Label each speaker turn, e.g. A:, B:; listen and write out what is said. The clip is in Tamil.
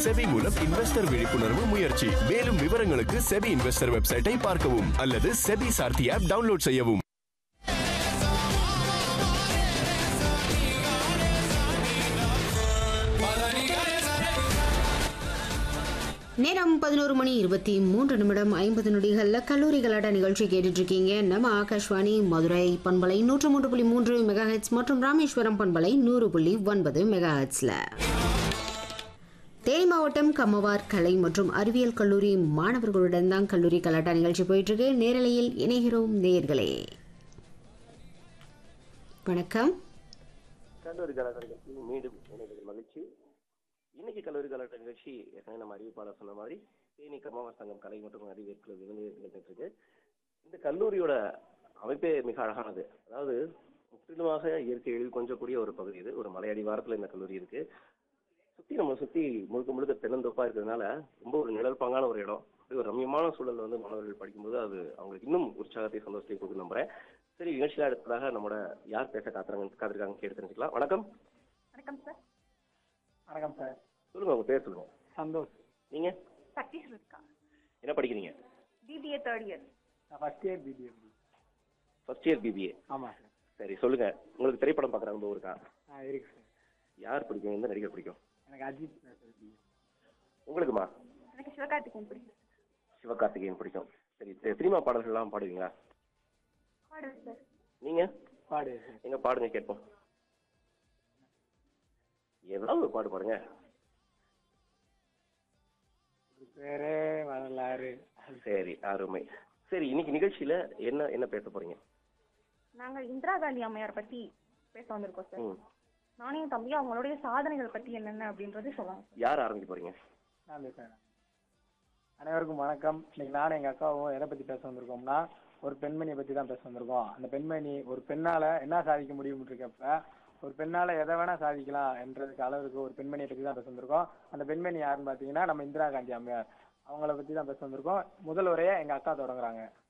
A: செபி மூலம் இன்வெஸ்டர் விழிப்புணர்வு முயற்சி மேலும் விவரங்களுக்கு செபி இன்வெஸ்டர் வெப்சைட்டை பார்க்கவும் அல்லது செபி சார்த்தி ஆப் டவுன்லோட் செய்யவும்
B: நேரம் பதினோரு மணி இருபத்தி மூன்று நிமிடம் ஐம்பது நொடிகள்ல கல்லூரிகளோட நிகழ்ச்சி கேட்டுட்டு இருக்கீங்க நம்ம ஆகாஷ்வாணி மதுரை பண்பலை நூற்று மூன்று புள்ளி மூன்று மெகா மற்றும் ராமேஸ்வரம் பண்பலை நூறு புள்ளி ஒன்பது மெகா தேனி மாவட்டம் கம்மவார் கலை மற்றும் அறிவியல் கல்லூரி மாணவர்களுடன் தான் கல்லூரி கலாட்டா நிகழ்ச்சி போயிட்டு இருக்கு நேரலையில் இணைகிறோம் நேர்களே வணக்கம்
C: கல்லூரி கலாட்டார நிகழ்ச்சி மீண்டும் இணைந்ததில் மகிழ்ச்சி இன்னைக்கு கல்லூரி கலாட்டார நிகழ்ச்சி ஏற்கனவே நம்ம அறிவிப்பாளர் சொன்ன மாதிரி தேனி கர்மாவ சங்கம் கலை மற்றும் அறிவியல் குழு விருந்தினர்கள் இருக்கு இந்த கல்லூரியோட அமைப்பே மிக அழகானது அதாவது முற்றிலுமாக இயற்கை எழில் கொஞ்சக்கூடிய ஒரு பகுதி இது ஒரு மலையடி வாரத்துல இந்த கல்லூரி இருக்கு சுத்தி நம்ம சுத்தி முழுக்க முழுக்க தென்னந்தோப்பா இருக்கிறதுனால ரொம்ப ஒரு நிழல்பாங்கான ஒரு இடம் அப்படியே ஒரு ரம்யமான சூழல்ல வந்து மாணவர்கள் படிக்கும்போது அது அவங்களுக்கு இன்னும் உற்சாகத்தை சந்தோஷத்தை கொடுக்கும் நம்புறேன் சரி நிகழ்ச்சியில அடுத்ததாக நம்மளோட யார் பேச காத்துறாங்க காத்திருக்காங்க கேட்டு தெரிஞ்சுக்கலாம் வணக்கம்
D: வணக்கம் சார்
E: வணக்கம் சார்
C: சொல்லுங்க உங்க பேர் சொல்லுங்க
E: சந்தோஷ்
C: நீங்க
D: சக்தி ஸ்ருதிகா
C: என்ன படிக்கிறீங்க
D: பிபிஏ தேர்ட் இயர்
E: நான் first year BBM
C: first year BBA
E: ஆமாம் சார்
C: சரி சொல்லுங்க உங்களுக்கு திரைப்படம் பார்க்குற அனுபவம் இருக்கா
E: ஆ இருக்கு சார்
C: யார் பிடிக்கும் எந்த நடிகர் பிடிக்கும்
E: எனக்கு அஜித் சார் பிடிக்கும்
C: உங்களுக்குமா
D: எனக்கு சிவகார்த்திகேயன் பிடிக்கும்
C: சிவகார்த்திகேயன் பிடிக்கும் சரி சி- சினிமா பாடல்கள்லாம் பாடுவீங்களா
D: பாடுவேன் சார்
C: நீங்க
E: பாடு சார்
C: எங்க பாடுங்க கேட்போம் ஏதாவது ஒரு பாடு பாடுங்க
E: இது பேரே வரலாறு
C: சரி அருமை சரி இன்னைக்கு நிகழ்ச்சியில என்ன என்ன பேச போறீங்க
D: நாங்க இந்திரா காந்தி அம்மையார் பத்தி பேச வந்திருக்கோம் சார்
C: ம்
D: நானும் என் தம்பியும் அவங்களுடைய சாதனைகள் பத்தி என்னென்ன அப்படின்றது சொல்லலாம்
C: யார் ஆரம்பிக்க போறீங்க
E: நான் பேசுகிறேன் அனைவருக்கும் வணக்கம் இன்னைக்கு நானும் எங்கள் அக்காவும் எதை பற்றி பேச வந்திருக்கோம்னா ஒரு பெண்மணியை பற்றி தான் பேச வந்திருக்கோம் அந்த பெண்மணி ஒரு பெண்ணால் என்ன சாதிக்க முடியும்னு இருக்கப்ப ஒரு பெண்ணால் எதை வேணால் சாதிக்கலாம் என்றதுக்கு அளவுக்கு ஒரு பெண்மணியை பற்றி தான் பேச வந்திருக்கோம் அந்த பெண்மணி யாருன்னு பார்த்தீங்கன்னா நம்ம இந்திரா காந்தி அம்மையார் அவங்கள பற்றி தான் பேச வந்திருக்கோம் முதல் உரையை எங்கள் அக்கா தொடங்குறாங்க